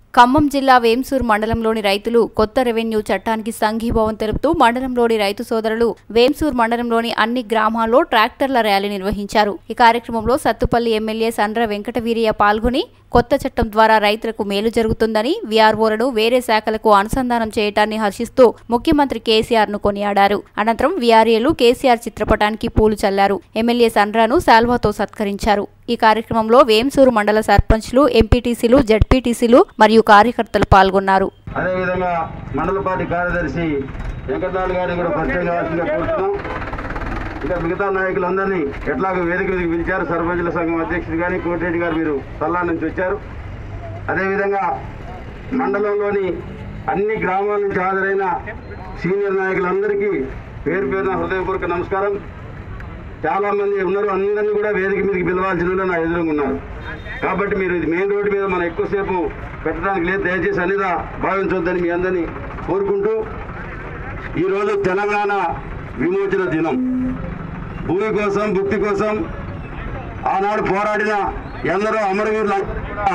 ఖమ్మం జిల్లా వేంసూర్ మండలంలోని రైతులు కొత్త రెవెన్యూ చట్టానికి సంఘీభావం తెలుపుతూ మండలంలోని రైతు సోదరులు వేంసూర్ మండలంలోని అన్ని గ్రామాల్లో ట్రాక్టర్ల ర్యాలీ నిర్వహించారు ఈ కార్యక్రమంలో సత్తుపల్లి ఎమ్మెల్యే సండ్ర వెంకటవీరయ్య పాల్గొని కొత్త చట్టం ద్వారా రైతులకు మేలు జరుగుతుందని వీఆర్ఓలను వేరే శాఖలకు అనుసంధానం చేయటాన్ని హర్షిస్తూ ముఖ్యమంత్రి కేసీఆర్ ను కొనియాడారు అనంతరం వీఆర్ఏలు కేసీఆర్ చిత్రపటానికి పూలు చల్లారు ఎమ్మెల్యే సండ్రాను శాల్వాతో సత్కరించారు ఈ కార్యక్రమంలో వేంసూరు మండల సర్పంచ్లు ఎంపీటీసీలు జడ్పీటీసీలు మరియు కార్యకర్తలు పాల్గొన్నారు అదేవిధంగా మండల పార్టీ కార్యదర్శి వెంకటనాథ్ గారిని కూడా పరిచయం కావాల్సిందిగా కోరుతున్నాం ఇంకా మిగతా నాయకులందరినీ ఎట్లాగో వేదిక మీదకి పిలిచారు సర్పంచుల సంఘం అధ్యక్షుడు కానీ కోటిరెడ్డి గారు మీరు సల్లా నుంచి వచ్చారు అదేవిధంగా మండలంలోని అన్ని గ్రామాల నుంచి హాజరైన సీనియర్ నాయకులందరికీ పేరు పేరున హృదయపూర్వక నమస్కారం చాలా మంది ఉన్నారు అందరినీ కూడా వేదిక మీదకి పిలవాల్సిన వాళ్ళు నా ఎదురుగా ఉన్నారు కాబట్టి మీరు ఇది మెయిన్ రోడ్డు మీద మనం ఎక్కువసేపు పెట్టడానికి లేదు దయచేసి అనిదా భావించవద్దని మీ అందరినీ కోరుకుంటూ ఈరోజు తెలంగాణ విమోచన దినం భూమి కోసం భుక్తి కోసం ఆనాడు పోరాడిన ఎందరో అమరవీరులు కూడా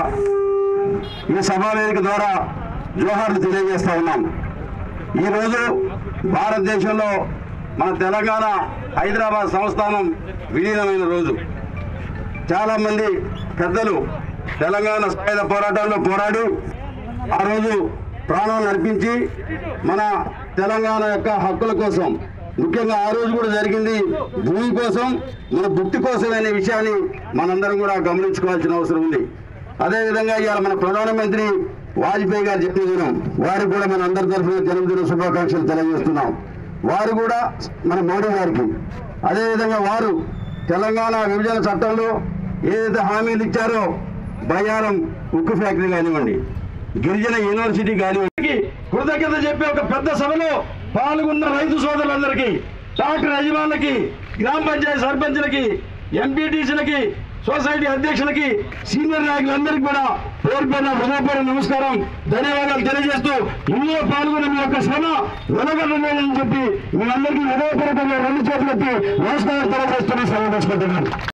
ఈ సభా వేదిక ద్వారా జోహార్లు తెలియజేస్తా ఉన్నాం ఈరోజు భారతదేశంలో మన తెలంగాణ హైదరాబాద్ సంస్థానం విలీనమైన రోజు చాలామంది పెద్దలు తెలంగాణ సాయుధ పోరాటంలో పోరాడి ఆ రోజు ప్రాణాలు అర్పించి మన తెలంగాణ యొక్క హక్కుల కోసం ముఖ్యంగా ఆ రోజు కూడా జరిగింది భూమి కోసం మన భుక్తి కోసం అనే విషయాన్ని మనందరం కూడా గమనించుకోవాల్సిన అవసరం ఉంది అదేవిధంగా ఇవాళ మన ప్రధానమంత్రి వాజ్పేయి గారి జన్మదినం వారికి కూడా మన అందరి తరఫున జన్మదిన శుభాకాంక్షలు తెలియజేస్తున్నాం వారు కూడా మన మోడీ గారికి అదేవిధంగా వారు తెలంగాణ విభజన చట్టంలో ఏదైతే హామీలు ఇచ్చారో బయ్యారం ఉక్కు ఫ్యాక్టరీ కానివ్వండి గిరిజన యూనివర్సిటీ కానివ్వండి కృతజ్ఞత చెప్పే ఒక పెద్ద సభలో పాల్గొన్న రైతు సోదరులందరికీ ట్రాక్టర్ యజమానులకి గ్రామ పంచాయతీ సర్పంచులకి ఎంపీటీసీలకి సొసైటీ అధ్యక్షులకి సీనియర్ నాయకులందరికీ కూడా పేరు పేరున హృదయపూర్వక నమస్కారం ధన్యవాదాలు తెలియజేస్తూ ఇందులో పాల్గొన్న మీ యొక్క శ్రమ వెనగడలేదని చెప్పి మీ అందరికీ హృదయపూర్వకంగా రెండు చేతులెత్తి నమస్కారం తెలియజేస్తున్న సెలవు తీసుకుంటున్నాను